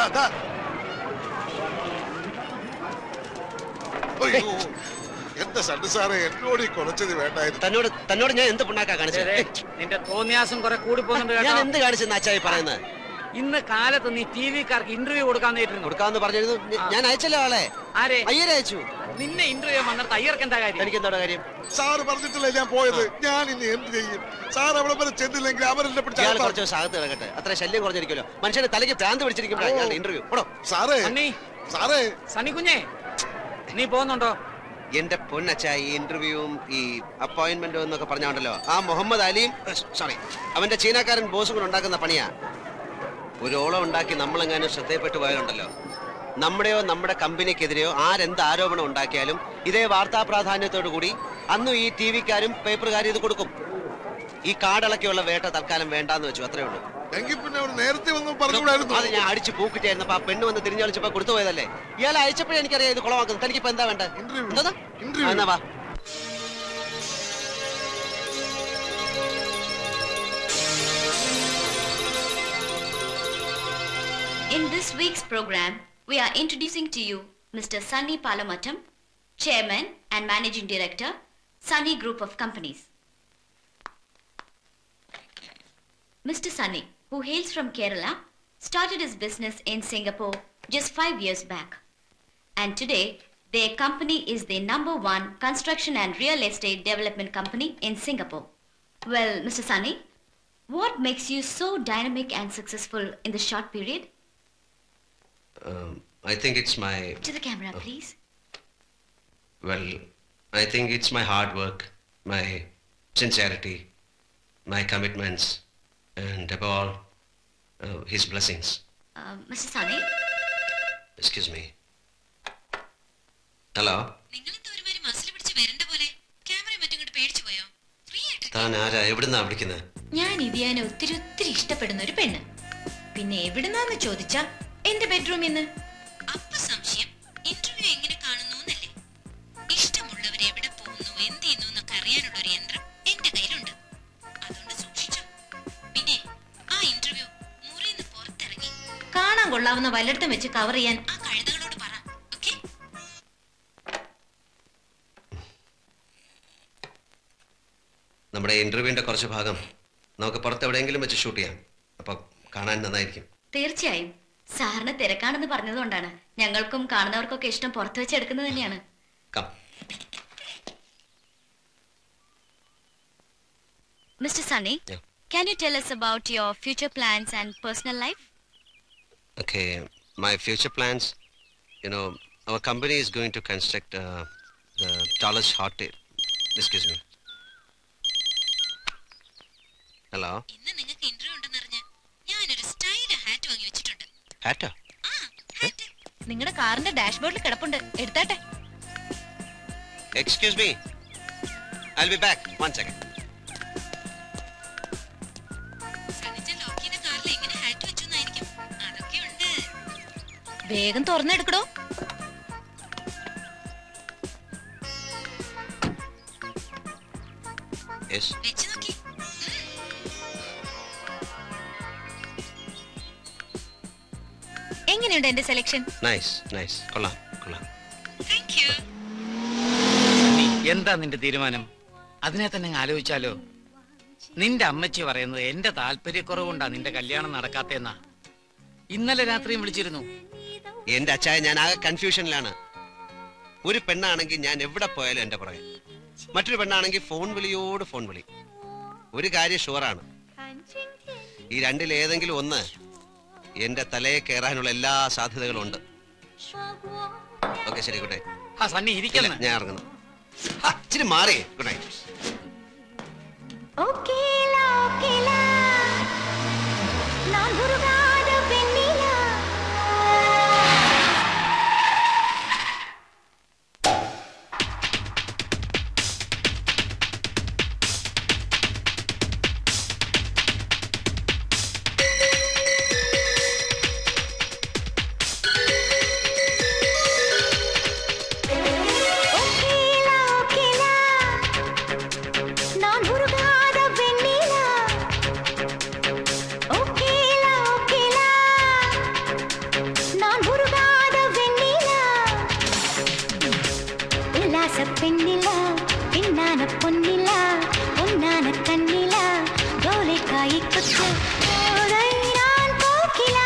ദാ, ദാ. അയ്യോ എന്റെ സണ്ണു സാറേ എന്നോട് ഈ കുറച്ചത് വേണ്ടായിരുന്നു തന്നോട് തന്നോട് ഞാൻ എന്ത് പുണ്ണാക്കാ കാണിച്ചത് ദേ, നിന്റെ തോന്നിയാസം കുറെ കൂടി പോകുന്നുണ്ട് ഞാൻ കേട്ടോ എന്ത് കാണിച്ചെന്ന് അച്ചായി പറയുന്നത് ഇന്ന് കാലത്ത് നീ ടി വിക്കാർക്ക് ഇന്റർവ്യൂ കൊടുക്കാൻ നേരിടുന്നു കൊടുക്കാന്ന് പറഞ്ഞിരുന്നു ഞ- ഞാൻ അയച്ചല്ലോ ആളെ ആരെ അയ്യരെ അയച്ചു നിന്നെ ഇന്റർവ്യൂ വന്നിട്ട് അയ്യർക്ക് എന്താ കാര്യം എനിക്ക് എന്താ കാര്യം സാറ് പറഞ്ഞിട്ടില്ല ഞാൻ പോയത് ഞാൻ ഇനി എന്ത് ചെയ്യും സാർ അവിടെ വരെ ചെന്നില്ലെങ്കിൽ അവരെന്നെ പിടിച്ച് ഇയാൾ അകത്താക്കും. കുറച്ച് ദിവസം അകത്ത് കിടക്കട്ടെ അത്ര ശല്യം കുറഞ്ഞിരിക്കുമല്ലോ മനുഷ്യന്റെ തലയ്ക്ക് ഭ്രാന്ത് പിടിച്ചിരിക്കുമ്പോഴാണ് ഇയാളുടെ ഇന്റർവ്യൂ പോടോ സാറേ സണ്ണി സാറേ സണ്ണി കുഞ്ഞേ നീ പോകുന്നുണ്ടോ എന്റെ പൊന്നച്ച ഈ ഇന്റർവ്യൂവും ഈ അപ്പോയിന്റ്മെന്റും എന്നൊക്കെ പറഞ്ഞുണ്ടല്ലോ ആ മുഹമ്മദ് അലിയും സോറി അവന്റെ ചീനക്കാരൻ ബോസും കൂടെ ഉണ്ടാക്കുന്ന പണിയാ ഒരു ഓളം ഉണ്ടാക്കി നമ്മളെങ്ങാനും ശ്രദ്ധയപ്പെട്ടു പോയാലുണ്ടല്ലോ നമ്മുടെയോ നമ്മുടെ കമ്പനിക്കെതിരെയോ ആരെന്ത് ആരോപണം ഉണ്ടാക്കിയാലും ഇതേ വാർത്താ പ്രാധാന്യത്തോടു കൂടി അന്നും ഈ ടി വിക്കാരും പേപ്പറുകാരും ഇത് കൊടുക്കും ഈ കാടളക്കെയുള്ള വേട്ട തൽക്കാലം വേണ്ടാന്ന് വെച്ചു അത്രേ ഉള്ളൂ എങ്കിൽ പിന്നെ അവർ നേരത്തെ വന്ന് പറഞ്ഞുകൂടായിരുന്നു അത് ഞാൻ അടിച്ച് പൂക്കിട്ടായിരുന്നപ്പോ ആ പെണ്ണ് വന്ന് തിരിഞ്ഞളിച്ചപ്പോ കൊടുത്തു പോയതല്ലേ ഇയാൾ അയച്ചപ്പോഴേ എനിക്കറിയാം ഇത് കുളമാക്കുന്നത് തനിക്കിപ്പോ എന്താ വേണ്ടത് Interview. എന്താ Interview. എന്നാ വാ In this week's program, we are introducing to you Mr. Sunny Palamatam, Chairman and Managing Director, Sunny Group of Companies. Mr. Sunny, who hails from Kerala, started his business in Singapore just five years back. And today, their company is the number one construction and real estate development company in Singapore. Well, Mr. Sunny, what makes you so dynamic and successful in this short period? Um, I think it's my To the camera, please. well, I think it's my hard work, my sincerity, my commitments, and above all, uh, his blessings. Uh, Mr. Sunny, Excuse me. Hello നിങ്ങളെന്താ ഒരുമാതിരി muscle പിടിച്ച് വരണ്ട പോലെ ക്യാമറയും മറ്റും ഇങ്ങോട്ട് പേടിച്ചു പോയോ ഫ്രീ ആയിട്ട് താൻ ആരാ എവിടുന്നാ വിളിക്കുന്നത് ഞാൻ ഇതിയാനെ ഒത്തിരി ഒത്തിരി ഇഷ്ടപ്പെടുന്ന ഒരു പെണ്ണ് പിന്നെ എവിടുന്നാന്ന് ചോദിച്ചാ എന്റെ ബെഡ്റൂമിൽ നിന്ന് അപ്പൊ സംശയം ഇന്റർവ്യൂ എങ്ങനെ കാണുന്നു എന്നല്ലേ ഇഷ്ടമുള്ളവർ എവിടെ പോകുന്നു എന്ത് ചെയ്യുന്നു എന്നൊക്കെ അറിയാനുള്ള ഒരു യന്ത്രം എന്റെ കയ്യിലുണ്ട് അതുകൊണ്ട് സൂക്ഷിച്ചോ പിന്നെ ആ ഇന്റർവ്യൂ മുറിന്ന് പുറത്തിറങ്ങി കാണാൻ കൊള്ളാവുന്ന വല്ലയിടത്തും വെച്ച് കവർ ചെയ്യാൻ ആ കഴുതകളോട് പറ ഓക്കെ നമ്മുടെ ഇന്റർവ്യൂവിന്റെ കുറച്ച് ഭാഗം നമുക്ക് പുറത്ത് എവിടെയെങ്കിലും വെച്ച് ഷൂട്ട് ചെയ്യാം അപ്പൊ കാണാൻ നന്നായിരിക്കും തീർച്ചയായും സാറിന് തിരക്കാണെന്ന് പറഞ്ഞതുകൊണ്ടാണ് ഞങ്ങൾക്കും കാണുന്നവർക്കൊക്കെ ഇഷ്ടം പുറത്തു വെച്ച് എടുക്കുന്നത് തന്നെയാണ് come mister Sunny Yeah. can you tell us about your future plans and personal life? Okay, my future plans, you know, our company is going to construct uh, the tallest hotel. Excuse me. Hello? ഇന്ന് നിങ്ങൾക്ക് interview ഉണ്ടെന്നറിഞ്ഞ് ഞാനൊരു style hat വാങ്ങി വെച്ചിട്ടുണ്ട് Hatta? ആ hat നിങ്ങളുടെ കാറിന്റെ ഡാഷ്ബോർഡിൽ കിടപ്പുണ്ട് എടുത്താട്ടെ Excuse me. I'll be back. One second. സണിച്ച ലോക്കിയുടെ കാറിൽ എങ്ങനെ ഹാറ്റ് വെച്ചു എന്നായിരിക്കും അതൊക്കെ ഉണ്ട് വേഗം തുറന്നെടുക്കടോ Yes. വെച്ച് നോക്കി എങ്ങനെയുണ്ട് എന്റെ സെലക്ഷൻ Nice, nice. കൊള്ളാം കൊള്ളാം താങ്ക് യു നീ എന്താ നിന്റെ തീരുമാനം അതിനെ തന്നെ അങ്ങ് ആലോചിച്ചാലോ നിന്റെ അമ്മച്ചി പറയുന്നത് എന്റെ താല്പര്യക്കുറവുകൊണ്ടാ നിന്റെ കല്യാണം നടക്കാത്തെന്നാ ഇന്നലെ രാത്രിയും വിളിച്ചിരുന്നു എന്റെ അച്ചായ ഞാൻ ആകെ കൺഫ്യൂഷനിലാണ് ഒരു പെണ്ണാണെങ്കിൽ ഞാൻ എവിടെ പോയാലും എന്റെ പുറകെ മറ്റൊരു പെണ്ണാണെങ്കിൽ ഫോൺ വിളിയോട് ഫോൺ വിളി ഒരു കാര്യം ഷുവറാണ് ഈ രണ്ടിൽ ഏതെങ്കിലും ഒന്ന് എന്റെ തലയെ കയറാനുള്ള എല്ലാ സാധ്യതകളും ഉണ്ട് ഓക്കെ ശരി ഗുഡ് നൈറ്റ് ആ സണ്ണി ഇല്ല, ഇരിക്കുന്ന ഞാൻ ഇറങ്ങുന്നു ആ, ഇച്ചിരി മാറി ഗുഡ് നൈറ്റ് ஓகேலா ஓகேலா நான் உருகாத வெண்ணிலா ஓகேலா ஓகேலா கோதை நான் கோகிலா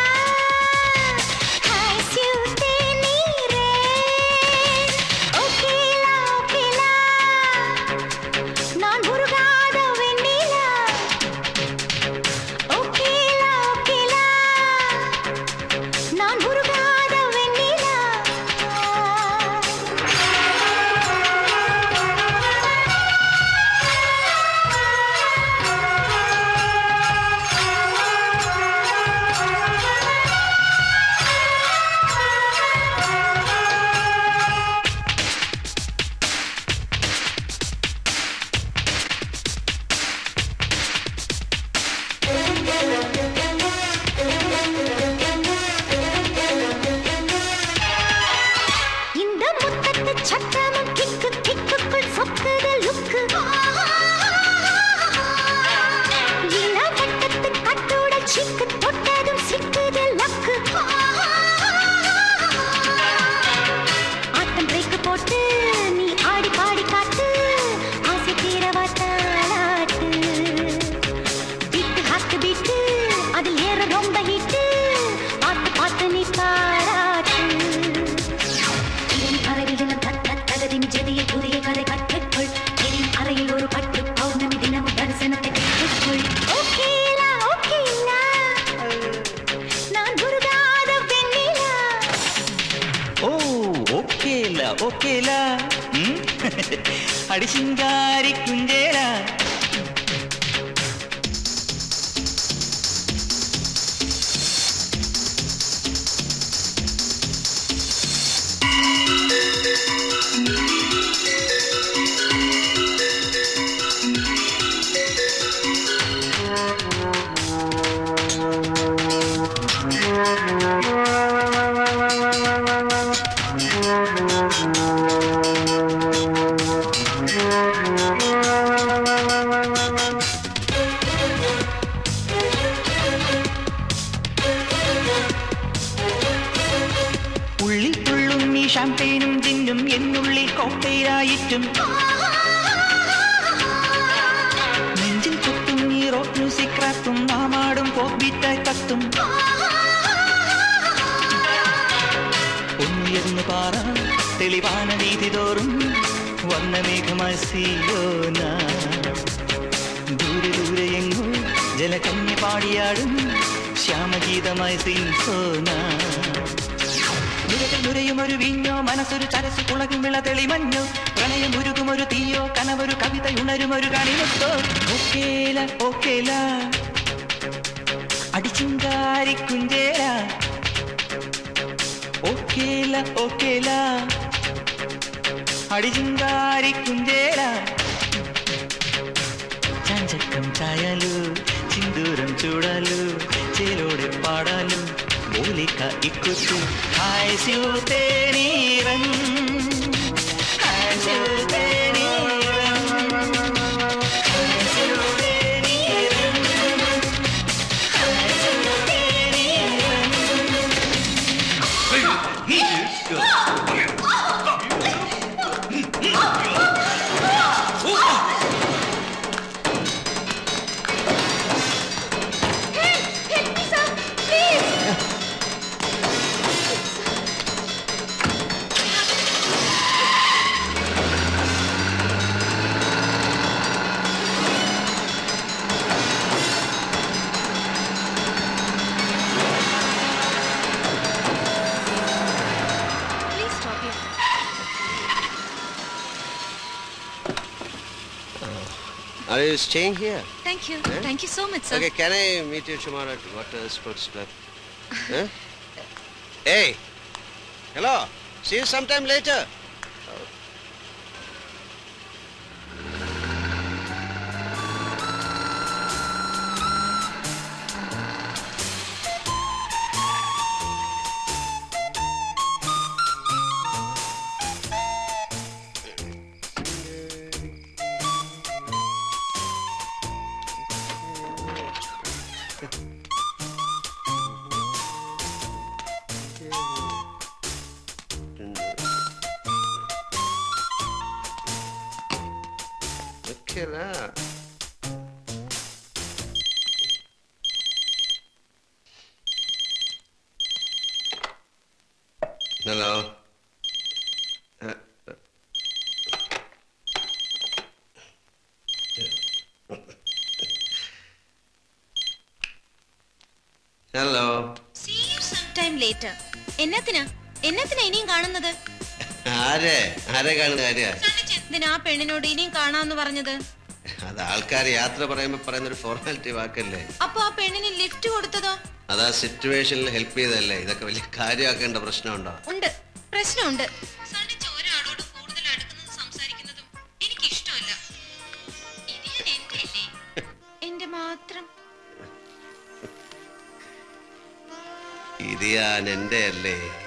ஹாஸ்யூத்தே நீரே ஓகேலா ஓகேலா நான் முருகாத வெண்ணிலா ஓகேலா ஓகேலா நான் முருகாத வெண்ணிலா இந்த முத்தத்து சட்டமும் கிக்கு கிக்குக்குள் சொக்குது லுக்கு இள வட்டத்து கட்டோட சிக்கு தொட்டதும் சிக்குது லக்கு ஆட்டம் பிரேக் போட்டு நீ ஆடி பாடி காட்டு ஆசை தீர வாட்டாளாட்டு பீட்டு ஹாக்கு பீட்டு அதில் ஏற ரொம்ப ஹீட்டு பார்த்து பார்த்து நீ பாராட்டு இதன் அறையில் தத்த தகதின் ஜெதியை புதிய கதை கற்றுக்கொள் என் அறையில் ஒரு பட்டு பௌர்ணமி தினமும் தரிசனத்தை பெற்றுக்கொள் ஓகேலா ஓகேலா நான் குருகாத பெண்ணிலா ഓ ഓക്കേല ഓക്കേല ഉം. അടിശിങ്കാരി കുഞ്ചേല ഉള്ളിൽ തുള്ളും ഈ ഷാമ്പെയിനും ജിന്നും എന്നുള്ളിൽ കോക്കയിലായിട്ടും നെഞ്ചിൽ കുത്തും ഈ റോക്ക് മ്യൂസിക് റാപ്പും നാമാടും പോപ്പ് ബീറ്റായി കത്തും ഒന്നുയർന്നു പാറ തെളിവാന വീതി തോറും വർണ്ണമേഘമായി സിയോന ദൂരെ ദൂരെ എങ്ങോ ജലകന്യ പാടിയാടും ശ്യാമഗീതമായി സിൻസോന നിരകൾ നുരയും ഒരു വിഞ്ഞോ മനസ്സൊരു ചരസ് കുളകും വിള തെളിമഞ്ഞോ പ്രണയം ഉരുകും ഒരു തീയോ കനവൊരു കവിത ഉണരും ഒരു കണിമുത്തോ ഓക്കേല ഓക്കേല അടിച്ചിങ്കാരി കുഞ്ചേല ഓക്കേല ഓക്കേല అడిజింగారి కుందేల చంచక్కం ఛాయలు సింధూరం చూడాలు చేలోడే పాడాలు మూలిక ఇక్కుతూ హాయ్ శివతే నీరం హాయ్ శివతే నీరం హాయ్ శివతే నీరం హాయ్ శివతే నీరం Please stop here. Are you staying here? Thank you. Eh? Thank you so much, sir. Okay, can I meet you tomorrow at Water Sports Club? huh? Hey! Hello! See you sometime later. Okay lah. Hello hello See you sometime later. എന്നത്തിനാ എന്നത്തിനാ ഇനിയും കാണുന്നത് ആരെ ആരെ കാണുന്ന കാര്യ എന്തിനാ ആ പെണ്ണിനോട് ഇനിയും കാണാന്ന് പറഞ്ഞത് അത് ആൾക്കാർ യാത്ര പറയുമ്പോ പറയുന്ന ഒരു ഫോർമാലിറ്റി വാക്കല്ലേ അപ്പൊ ആ പെണ്ണിന് ലിഫ്റ്റ് കൊടുത്തതോ അത് ആ സിറ്റുവേഷനിൽ ഹെൽപ്പ് ചെയ്തല്ലേ ഇതൊക്കെ വലിയ കാര്യമാക്കേണ്ട പ്രശ്നമുണ്ടോ ഉണ്ട് പ്രശ്നമുണ്ട് ഒരാളോട് കൂടുതൽ അടുക്കുന്നതും സംസാരിക്കുന്നതും എനിക്ക് ഇഷ്ടമല്ല ഇത് ഞാൻ എന്റെ അല്ലേ എന്റെ മാത്രം ഇത് ഞാൻ എന്റെ അല്ലേ